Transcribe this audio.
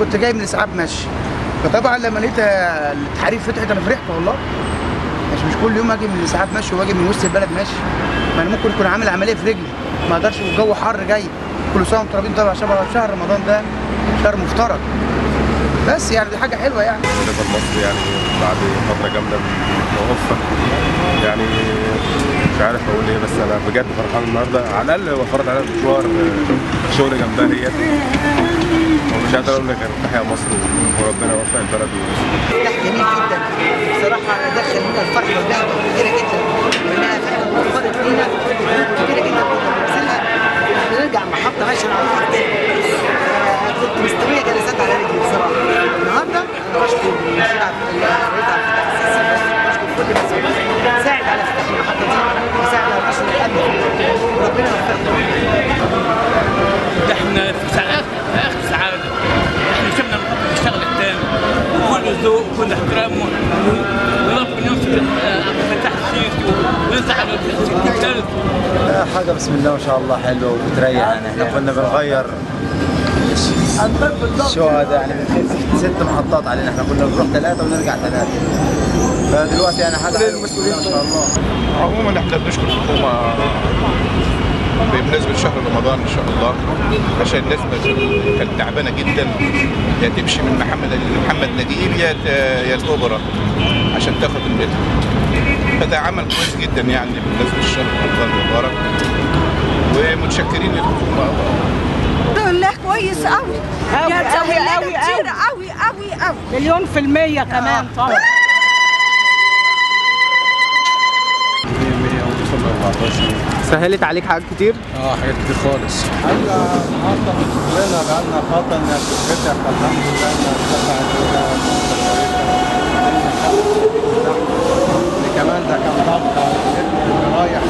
كنت جاي من الاسعاف ماشي فطبعا لما لقيت التحرير فتحت انا فرحت والله مش مش كل يوم اجي من الاسعاف ماشي واجي من وسط البلد ماشي ما انا ممكن اكون عامل عمليه في رجلي ما اقدرش والجو حر جاي كل سنه وانتم طيبين طبعا شبه شهر رمضان ده شهر مفترض بس يعني دي حاجه حلوه يعني بالنسبه لمصر يعني بعد فتره جامده من توفى يعني مش عارف اقول ايه بس انا بجد فرحان النهارده على الاقل وفرت علينا مشوار آه، شغل جنبها هي ومش قادر اقول لك غير تحيا مصر وربنا يوفق البلد و... لا جميل جدا بصراحه دخل لنا الفرحه ولعبه كبيره جدا لانها فعلا وفرت لنا كبيره جدا بننزلها نرجع المحطه ماشيه على الارض تاني آه، كنت مستويه جلسات على رجلي بصراحه النهارده انا بشكر المشير عبد الرئيس عبد الفتاح السيسي بشكر كل مسؤول ساعد على فتح المحطه دي وساعد على نشر الامن وربنا يوفقكم ده احنا في سعادة في اخر سعاده احنا شفنا المحطه بتشتغل التاني وكل ذوق وكل احترام و- وربنا يمسك آه، عبد الفتاح السيسي وينصح على الثالث لا حاجة بسم الله ما شاء الله حلوة وبتريح يعني احنا كنا بنغير الشهداء يعني من ست محطات علينا احنا كنا بنروح ثلاثة ونرجع ثلاثة فدلوقتي يعني حاجة حلوة بسم الله ما شاء الله عموما احنا بنشكر الحكومه بالنسبه لشهر رمضان ان شاء الله عشان الناس بت- كانت تعبانه جدا يا تمشي من محمد محمد نجيب يا ت- يا الاوبرا عشان تاخد المترو فده عمل كويس جدا يعني بالنسبه لشهر رمضان المبارك ومتشكرين للحكومه الحمد لله كويس قوي أوي، يا تسوي أوي، لنا أوي، كتير أوي. قوي قوي قوي مليون في المية كمان طبعا سهلت عليك حاجات كتير اه حاجات كتير خالص حاجة النهارده لنا بقالنا فترة انها بتتفتح فالحمد لله انها اتفتحت كمان ده كان ضغط على النت اللي رايح